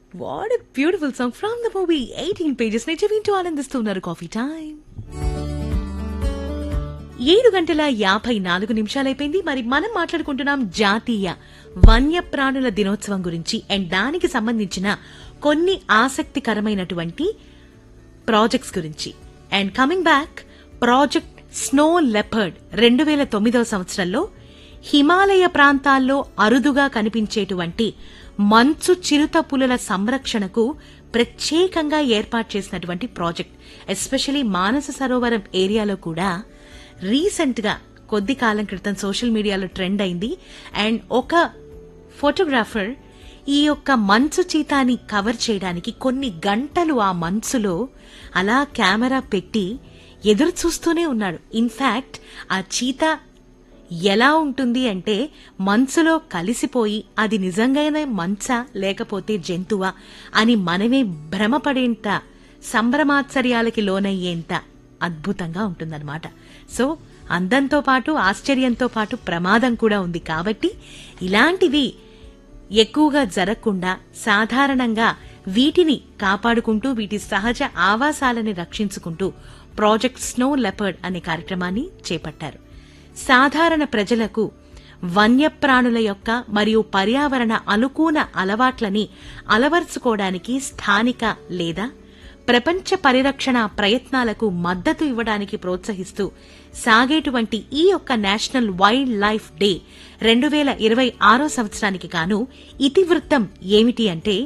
what a beautiful song from the movie eighteen pages నుంచి వింటూ ఆనందిస్తున్నారు కాఫీ టైం ఏడు గంటల యాభై నాలుగు నిమిషాలైపోయింది మరి మనం మాట్లాడుకుంటున్నాం జాతీయ వన్యప్రాణుల దినోత్సవం గురించి అండ్ దానికి సంబంధించిన కొన్ని ఆసక్తికరమైనటువంటి ప్రాజెక్ట్స్ గురించి and coming back project snow leopard రెండు వేల తొమ్మిదవ సంవత్సరంలో హిమాలయ ప్రాంతాల్లో అరుదుగా కనిపించేటువంటి మంచు చిరుత పులుల సంరక్షణకు ప్రత్యేకంగా ఏర్పాటు చేసినటువంటి ప్రాజెక్ట్ ఎస్పెషలీ మానస సరోవరం ఏరియాలో కూడా రీసెంట్ గా కొద్ది కాలం క్రితం సోషల్ మీడియాలో ట్రెండ్ అయింది అండ్ ఒక ఫోటోగ్రాఫర్ ఈ యొక్క మంచు చీతాని కవర్ చేయడానికి కొన్ని గంటలు ఆ మంచులో అలా కెమెరా పెట్టి ఎదురు చూస్తూనే ఉన్నాడు ఇన్ఫాక్ట్ ఆ చీత ఎలా ఉంటుంది అంటే మంచులో కలిసిపోయి అది నిజంగానే మంచా లేకపోతే జంతువా అని మనమే భ్రమపడేంత సంభ్రమాశ్చర్యాలకి లోనయ్యేంత అద్భుతంగా ఉంటుందన్నమాట సో అందంతో పాటు ఆశ్చర్యంతో పాటు ప్రమాదం కూడా ఉంది కాబట్టి ఇలాంటివి ఎక్కువగా జరగకుండా సాధారణంగా వీటిని కాపాడుకుంటూ వీటి సహజ ఆవాసాలని రక్షించుకుంటూ ప్రాజెక్ట్ స్నో లెపర్డ్ అనే కార్యక్రమాన్ని చేపట్టారు సాధారణ ప్రజలకు వన్యప్రాణుల యొక్క మరియు పర్యావరణ అనుకూల అలవాట్లని అలవర్చుకోవడానికి స్థానిక లేదా ప్రపంచ పరిరక్షణ ప్రయత్నాలకు మద్దతు ఇవ్వడానికి ప్రోత్సహిస్తూ సాగేటువంటి ఈ యొక్క నేషనల్ వైల్డ్ లైఫ్ డే రెండు వేల ఇరవై ఆరో సంవత్సరానికి గాను ఇతివృత్తం ఏమిటి అంటే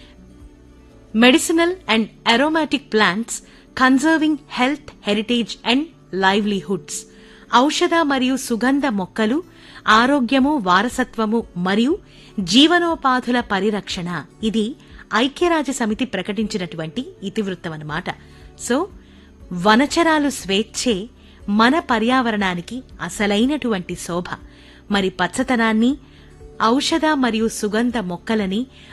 medicinal and aromatic plants conserving health heritage and livelihoods ఔషధ మరియు సుగంధ మొక్కలు ఆరోగ్యము వారసత్వము మరియు జీవనోపాధుల పరిరక్షణ ఇది ఐక్యరాజ్య సమితి ప్రకటించినటువంటి ఇతివృత్తం అన్నమాట సో వనచరాలు స్వేచ్ఛే మన పర్యావరణానికి అసలైనటువంటి శోభ మరి పచ్చతనాన్ని ఔషధ మరియు సుగంధ మొక్కలని